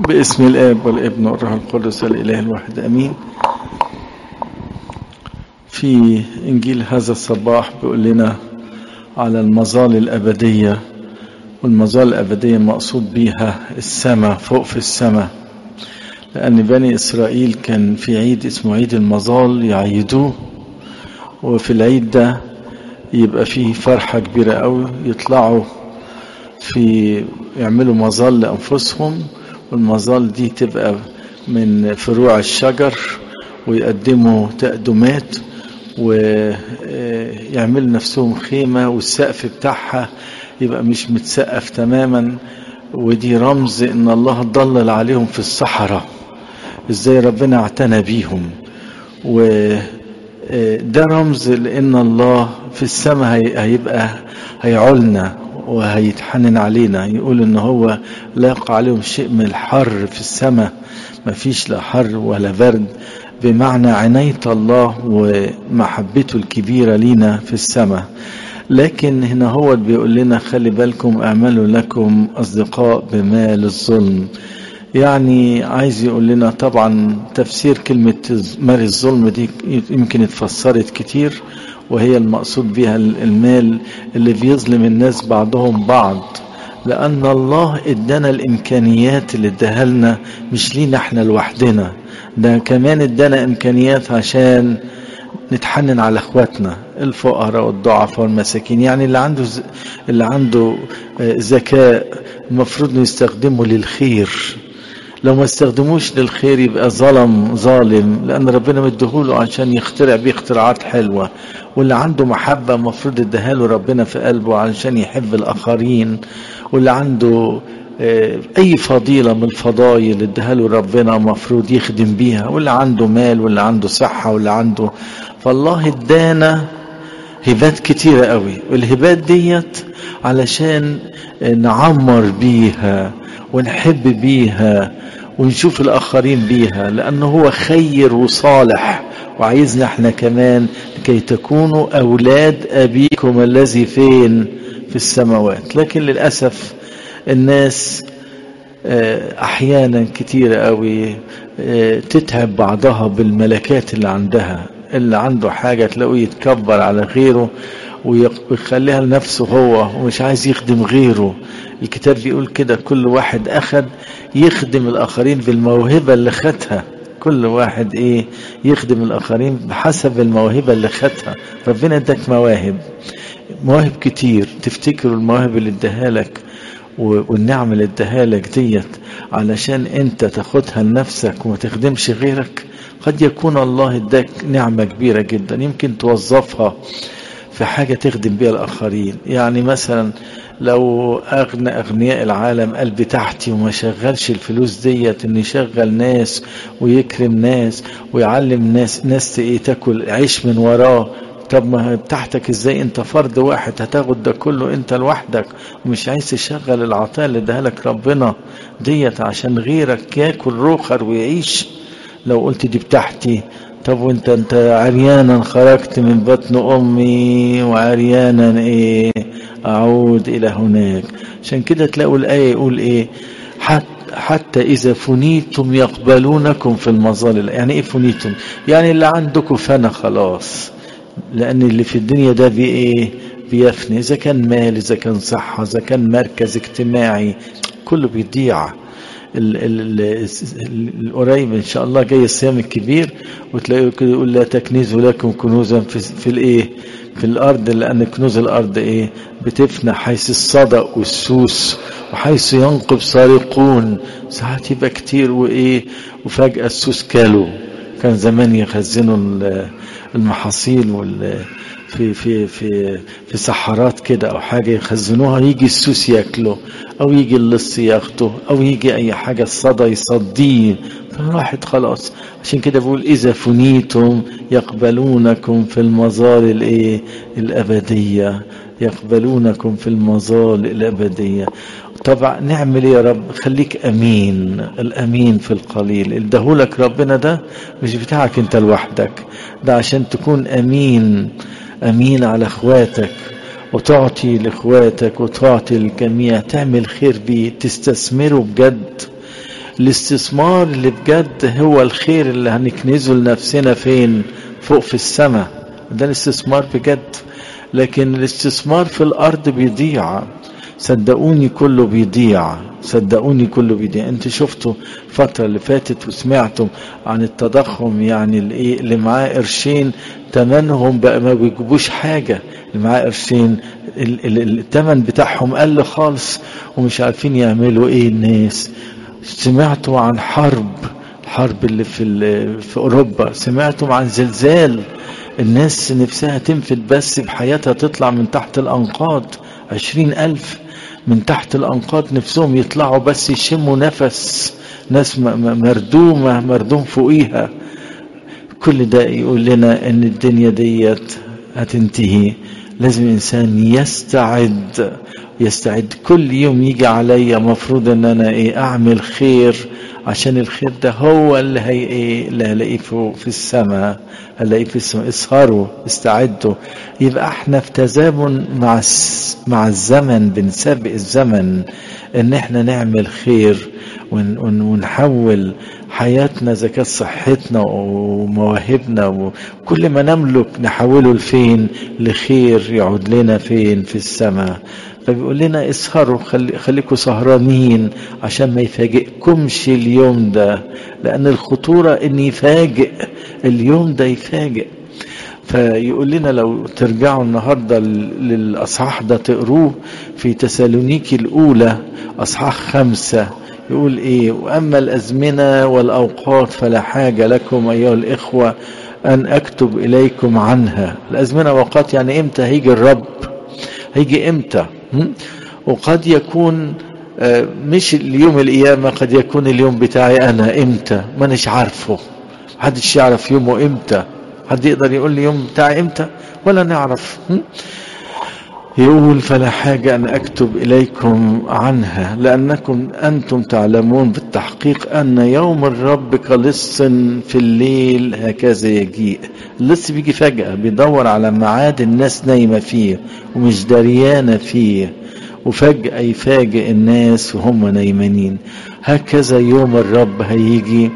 باسم الاب والابن والروح القدس الاله الواحد امين في انجيل هذا الصباح بيقول لنا على المظال الابديه والمظال الابديه مقصود بيها السماء فوق في السماء لان بني اسرائيل كان في عيد اسمه عيد المظال يعيدوه وفي العيد ده يبقى فيه فرحه كبيره قوي يطلعوا في يعملوا مظال لانفسهم والمظال دي تبقى من فروع الشجر ويقدموا تقدمات ويعملوا نفسهم خيمة والسقف بتاعها يبقى مش متسقف تماما ودي رمز ان الله ضلل عليهم في الصحراء ازاي ربنا اعتنى بيهم وده رمز لان الله في السماء هيبقى هيعولنا وهيتحنن علينا يقول ان هو لاقى عليهم شيء من الحر في السماء مفيش لا حر ولا برد بمعنى عناية الله ومحبته الكبيرة لينا في السماء لكن هنا هو بيقول لنا خلي بالكم اعملوا لكم اصدقاء بمال الظلم يعني عايز يقول لنا طبعا تفسير كلمة مال الظلم دي يمكن اتفسرت كتير وهي المقصود بها المال اللي بيظلم الناس بعضهم بعض لأن الله ادانا الإمكانيات اللي اداها لنا مش لينا احنا لوحدنا ده كمان ادانا إمكانيات عشان نتحنن على اخواتنا الفقراء والضعفاء والمساكين يعني اللي عنده ز... اللي عنده ذكاء المفروض انه يستخدمه للخير لو ما استخدموش للخير يبقى ظلم ظالم لان ربنا مديهوله عشان يخترع بيه اختراعات حلوه واللي عنده محبه المفروض اداها له ربنا في قلبه علشان يحب الاخرين واللي عنده اي فضيله من الفضايل اداها له ربنا المفروض يخدم بيها واللي عنده مال واللي عنده صحه واللي عنده فالله ادانا هبات كتيره قوي والهبات ديت علشان نعمر بيها ونحب بيها ونشوف الآخرين بيها لأنه هو خير وصالح وعايزنا احنا كمان لكي تكونوا أولاد أبيكم الذي فين في السماوات لكن للأسف الناس أحيانا كتيرة قوي تتعب بعضها بالملكات اللي عندها اللي عنده حاجة تلاقيه يتكبر على غيره ويخليها لنفسه هو ومش عايز يخدم غيره الكتاب بيقول كده كل واحد أخد يخدم الآخرين بالموهبة اللي خدها كل واحد ايه يخدم الآخرين بحسب الموهبة اللي خدها ربنا اداك مواهب مواهب كتير تفتكروا المواهب اللي اداها لك والنعم اللي اداها لك ديت علشان انت تاخدها لنفسك وما تخدمش غيرك قد يكون الله اداك نعمة كبيرة جدا يمكن توظفها في حاجة تخدم بيها الآخرين يعني مثلا لو أغنى أغنياء العالم قال بتاعتي وما شغلش الفلوس ديت إن يشغل ناس ويكرم ناس ويعلم ناس ناس إيه تاكل عيش من وراه طب ما بتاعتك ازاي انت فرد واحد هتاخد ده كله انت لوحدك ومش عايز تشغل العطاء اللي اداهالك ربنا ديت عشان غيرك ياكل روخر ويعيش لو قلت دي بتاعتي طب وانت انت عريانا خرجت من بطن امي وعريانا ايه اعود الى هناك عشان كده تلاقوا الايه يقول ايه حتى حتى إذا فنيتم يقبلونكم في المظالل يعني إيه فنيتم يعني اللي عندكم فنا خلاص لأن اللي في الدنيا ده بإيه بيفني إذا كان مال إذا كان صحة إذا كان مركز اجتماعي كله بيضيع القريب ان شاء الله جاي الصيام الكبير وتلاقيه كده يقول لا تكنزوا لكم كنوزا في, في الايه في الارض لان كنوز الارض ايه بتفنى حيث الصدق والسوس وحيث ينقب سارقون ساعات يبقى كتير وايه وفجاه السوس كالوا كان زمان يخزنوا المحاصيل وال في في في في صحارات كده او حاجه يخزنوها يجي السوس ياكله او يجي اللص ياخده او يجي اي حاجه الصدى يصديه فراحت خلاص عشان كده بقول اذا فنيتم يقبلونكم في المظال الايه الابديه يقبلونكم في المظال الابديه طبعا نعمل ايه يا رب خليك امين الامين في القليل اداهولك ربنا ده مش بتاعك انت لوحدك ده عشان تكون امين امين على اخواتك وتعطي لاخواتك وتعطي للجميع تعمل خير بيه تستثمره بجد الاستثمار اللي بجد هو الخير اللي هنكنزه لنفسنا فين فوق في السماء ده الاستثمار بجد لكن الاستثمار في الارض بيضيع صدقوني كله بيضيع صدقوني كله بيضيع انت شفتوا الفترة اللي فاتت وسمعتوا عن التضخم يعني الايه اللي معاه قرشين تمنهم بقى ما بيجيبوش حاجة اللي معاه قرشين الثمن بتاعهم قل خالص ومش عارفين يعملوا ايه الناس سمعتوا عن حرب الحرب اللي في في اوروبا سمعتوا عن زلزال الناس نفسها تنفد بس بحياتها تطلع من تحت الانقاض عشرين الف من تحت الانقاض نفسهم يطلعوا بس يشموا نفس ناس مردومة مردوم فوقيها كل ده يقول لنا ان الدنيا ديت هتنتهي لازم الانسان يستعد يستعد كل يوم يجي عليا مفروض ان انا ايه اعمل خير عشان الخير ده هو اللي هي ايه اللي هلاقيه في السماء هلاقيه في السماء اسهروا استعدوا يبقى احنا في تزامن مع مع الزمن بنسابق الزمن ان احنا نعمل خير ونحول حياتنا اذا كانت صحتنا ومواهبنا وكل ما نملك نحوله لفين لخير يعود لنا فين في السماء فبيقول لنا اسهروا خلي خليكم سهرانين عشان ما يفاجئكمش اليوم ده لان الخطوره ان يفاجئ اليوم ده يفاجئ فيقول لنا لو ترجعوا النهارده للاصحاح ده تقروه في تسالونيكي الاولى اصحاح خمسه يقول ايه واما الازمنه والاوقات فلا حاجه لكم ايها الاخوه ان اكتب اليكم عنها الازمنه واوقات يعني امتى هيجي الرب هيجي امتى وقد يكون مش اليوم القيامة قد يكون اليوم بتاعي أنا إمتى ما نش عارفه محدش يعرف يومه إمتى حد يقدر يقول لي يوم بتاعي إمتى ولا نعرف يقول فلا حاجة أن أكتب إليكم عنها لأنكم أنتم تعلمون بالتحقيق أن يوم الرب كلص في الليل هكذا يجيء اللص بيجي فجأة بيدور على ميعاد الناس نايمة فيه ومش دريانة فيه وفجأة يفاجئ الناس وهم نايمانين هكذا يوم الرب هيجي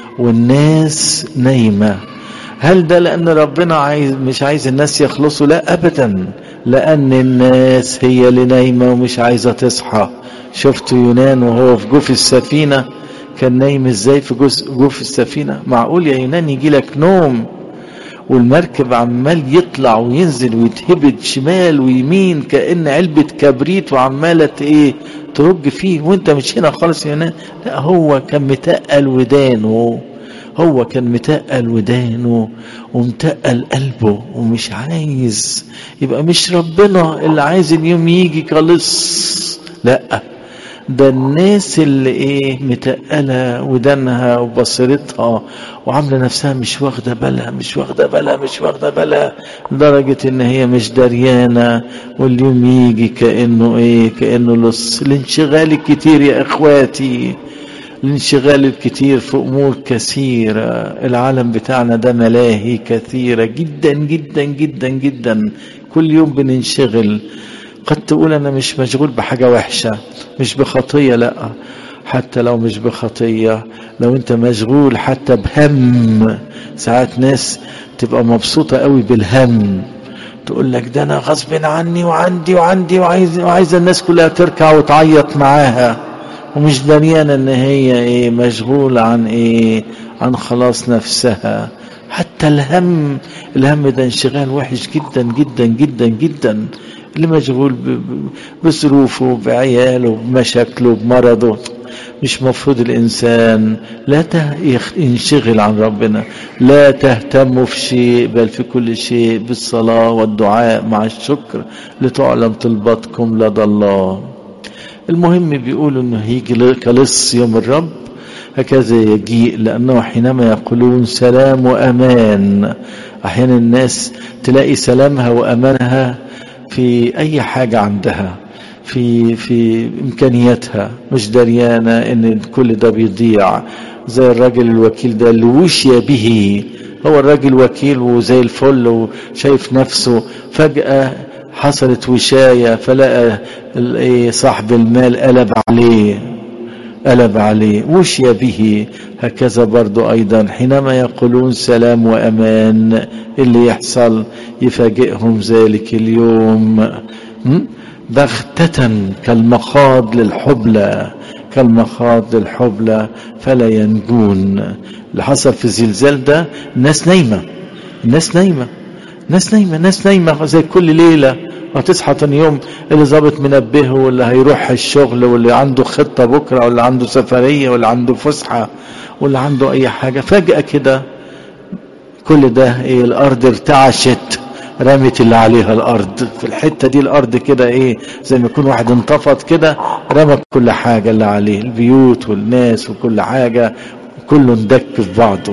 والناس نايمة هل ده لأن ربنا عايز مش عايز الناس يخلصوا لا أبدا لأن الناس هي اللي نايمة ومش عايزة تصحى شفتوا يونان وهو في جوف السفينة كان نايم ازاي في جوف السفينة معقول يا يونان يجي لك نوم والمركب عمال يطلع وينزل ويتهبد شمال ويمين كأن علبة كبريت وعمالة ايه ترج فيه وانت مش هنا خالص يا يونان لا هو كان متقل ودانه هو كان متقل ودانه ومتقل قلبه ومش عايز يبقى مش ربنا اللي عايز اليوم يجي خالص لا ده الناس اللي ايه متقلة ودانها وبصيرتها وعاملة نفسها مش واخدة بالها مش واخدة بالها مش واخدة بالها لدرجة ان هي مش دريانة واليوم يجي كأنه ايه كأنه لص الانشغال الكتير يا اخواتي الانشغال الكتير في امور كثيرة العالم بتاعنا ده ملاهي كثيرة جدا جدا جدا جدا كل يوم بننشغل قد تقول انا مش مشغول بحاجة وحشة مش بخطية لا حتى لو مش بخطية لو انت مشغول حتى بهم ساعات ناس تبقى مبسوطة قوي بالهم تقول لك ده انا غصب عني وعندي وعندي وعايز وعايزه الناس كلها تركع وتعيط معاها ومش دريانه ان هي ايه مشغوله عن ايه عن خلاص نفسها حتى الهم الهم ده انشغال وحش جدا جدا جدا جدا اللي مشغول بظروفه بعياله بمشاكله بمرضه مش مفروض الإنسان لا ينشغل عن ربنا لا تهتموا في شيء بل في كل شيء بالصلاة والدعاء مع الشكر لتعلم طلباتكم لدى الله المهم بيقولوا انه هيجي كلص يوم الرب هكذا يجيء لأنه حينما يقولون سلام وأمان أحيانا الناس تلاقي سلامها وأمانها في أي حاجة عندها في في إمكانياتها مش دريانة إن كل ده بيضيع زي الراجل الوكيل ده اللي وشي به هو الراجل وكيل وزي الفل وشايف نفسه فجأة حصلت وشاية فلقى صاحب المال قلب عليه قلب عليه وشي به هكذا برضو أيضا حينما يقولون سلام وأمان اللي يحصل يفاجئهم ذلك اليوم بغتة كالمخاض للحبلى كالمخاض للحبلى فلا ينجون اللي حصل في الزلزال ده الناس نايمة الناس نايمة ناس نايمة ناس نايمة زي كل ليلة هتصحى تاني يوم اللي ظابط منبهه واللي هيروح الشغل واللي عنده خطة بكرة واللي عنده سفرية واللي عنده فسحة واللي عنده أي حاجة فجأة كده كل ده إيه الأرض ارتعشت رمت اللي عليها الأرض في الحتة دي الأرض كده إيه زي ما يكون واحد انتفض كده رمى كل حاجة اللي عليه البيوت والناس وكل حاجة كله اندك في بعضه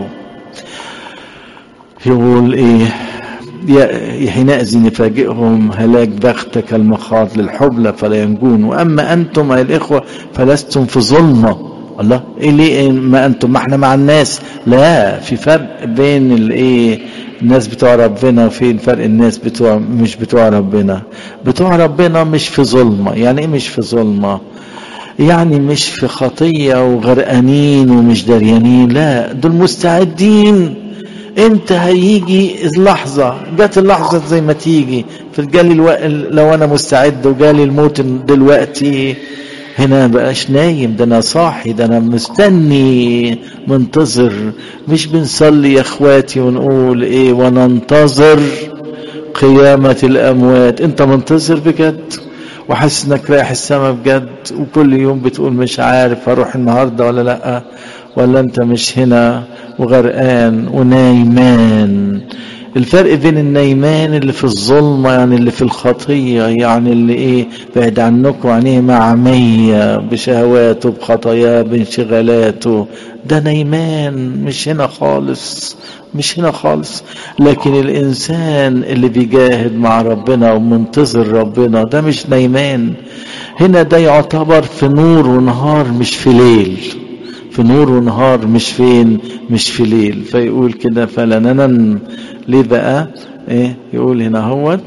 يقول إيه حينئذ يفاجئهم هلاك بغتة كالمخاض للحبلى فلا ينجون وأما أنتم أي الإخوة فلستم في ظلمة الله إيه ليه ما أنتم ما احنا مع الناس لا في فرق بين الإيه الناس بتوع ربنا وفين فرق الناس بتوع مش بتوع ربنا بتوع ربنا مش في ظلمة يعني إيه مش في ظلمة يعني مش في خطية وغرقانين ومش دريانين لا دول مستعدين امتى هيجي اللحظة جت اللحظة زي ما تيجي فجالي الو... لو انا مستعد وجالي الموت دلوقتي هنا بقاش نايم ده انا صاحي ده انا مستني منتظر مش بنصلي يا اخواتي ونقول ايه وننتظر قيامة الاموات انت منتظر بجد وحاسس انك رايح السما بجد وكل يوم بتقول مش عارف هروح النهارده ولا لا ولا انت مش هنا وغرقان ونايمان الفرق بين النايمان اللي في الظلمة يعني اللي في الخطية يعني اللي ايه بعد عنكم عينيه معمية بشهواته بخطاياه بانشغالاته ده نايمان مش هنا خالص مش هنا خالص لكن الإنسان اللي بيجاهد مع ربنا ومنتظر ربنا ده مش نايمان هنا ده يعتبر في نور ونهار مش في ليل في نور ونهار مش فين مش في ليل فيقول كده فلا ننم ليه بقى ايه يقول هنا هوت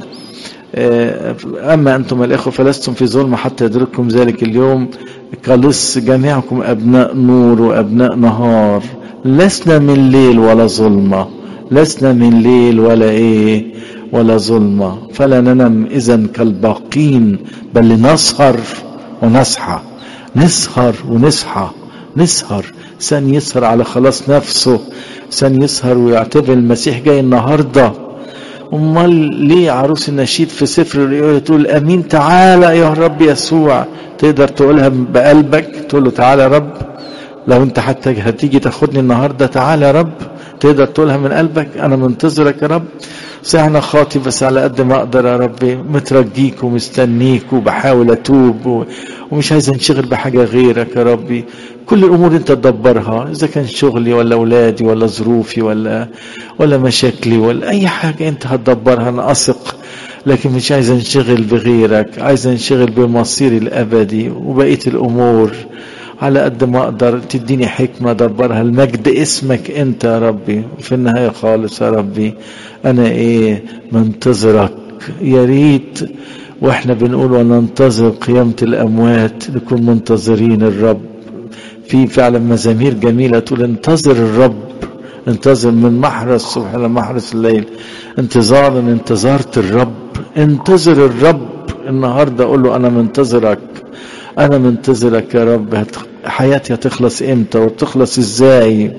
أما أنتم الإخوة فلستم في ظلم حتى يدرككم ذلك اليوم كلص جميعكم أبناء نور وأبناء نهار لسنا من ليل ولا ظلمة لسنا من ليل ولا إيه ولا ظلمة فلا ننم إذا كالباقين بل لنسهر ونصحى نسهر ونصحى نسهر سن يسهر على خلاص نفسه سن يسهر ويعتبر المسيح جاي النهارده امال ليه عروس النشيد في سفر الرؤيا تقول امين تعالى يا رب يسوع تقدر تقولها بقلبك تقول له تعالى يا رب لو انت حتى هتيجي تاخدني النهارده تعالى يا رب تقدر تقولها من قلبك انا منتظرك يا رب صحيح انا خاطي بس على قد ما اقدر يا ربي مترجيك ومستنيك وبحاول اتوب و... ومش عايز انشغل بحاجه غيرك يا ربي كل الامور انت تدبرها اذا كان شغلي ولا اولادي ولا ظروفي ولا ولا مشاكلي ولا اي حاجه انت هتدبرها انا اثق لكن مش عايز انشغل بغيرك عايز انشغل بمصيري الابدي وبقيه الامور على قد ما اقدر تديني حكمة دبرها المجد اسمك انت يا ربي في النهاية خالص يا ربي انا ايه منتظرك يا ريت واحنا بنقول وننتظر قيامة الاموات نكون منتظرين الرب في فعلا مزامير جميلة تقول انتظر الرب انتظر من محرس الصبح الى محرس الليل انتظارا انتظرت الرب انتظر الرب النهارده اقول له انا منتظرك انا منتظرك يا رب حياتي هتخلص امتى وتخلص ازاي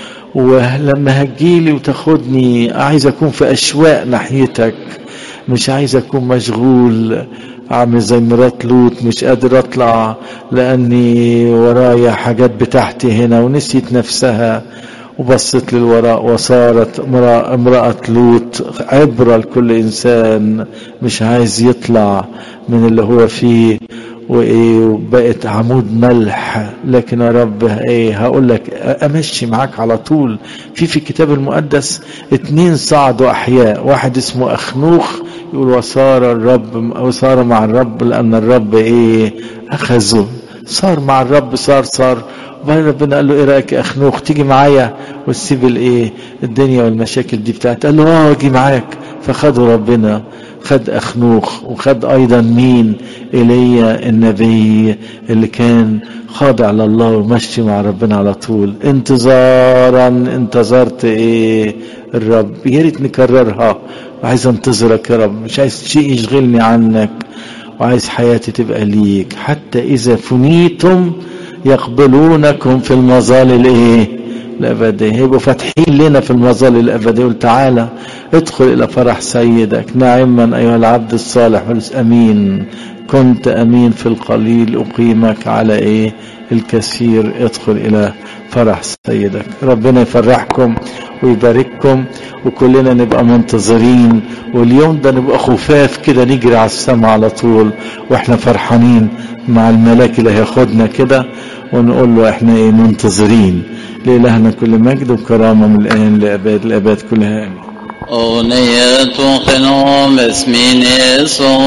ولما هتجيلي وتاخدني عايز اكون في اشواق ناحيتك مش عايز اكون مشغول عامل زي مرات لوط مش قادر اطلع لاني ورايا حاجات بتاعتي هنا ونسيت نفسها وبصت للوراء وصارت امرأة لوط عبرة لكل إنسان مش عايز يطلع من اللي هو فيه وايه وبقت عمود ملح لكن يا رب ايه هقول لك امشي معاك على طول في في الكتاب المقدس اتنين صعدوا احياء واحد اسمه اخنوخ يقول وصار الرب وصار مع الرب لان الرب ايه اخذه صار مع الرب صار صار وبعدين ربنا قال له ايه رايك يا اخنوخ تيجي معايا وتسيب الايه الدنيا والمشاكل دي بتاعت قال له اه اجي معاك فخدوا ربنا وخد أخنوخ وخد أيضا مين إيليا النبي اللي كان خاضع لله ومشي مع ربنا على طول انتظارا انتظرت ايه الرب يا ريت نكررها وعايز انتظرك يا رب مش عايز شيء يشغلني عنك وعايز حياتي تبقى ليك حتى إذا فنيتم يقبلونكم في المظال الايه الأبدية هيبقوا فاتحين لنا في المظال الأبدية يقول تعالى ادخل إلى فرح سيدك نعما أيها العبد الصالح أمين كنت أمين في القليل أقيمك على إيه الكثير ادخل إلى فرح سيدك ربنا يفرحكم ويبارككم وكلنا نبقى منتظرين واليوم ده نبقى خفاف كده نجري على السماء على طول واحنا فرحانين مع الملاك اللي هياخدنا كده ونقول له احنا ايه منتظرين لإلهنا كل مجد وكرامة من الآن لأباد الأباد كلها آمين أغنية خنوم اسمين يسوع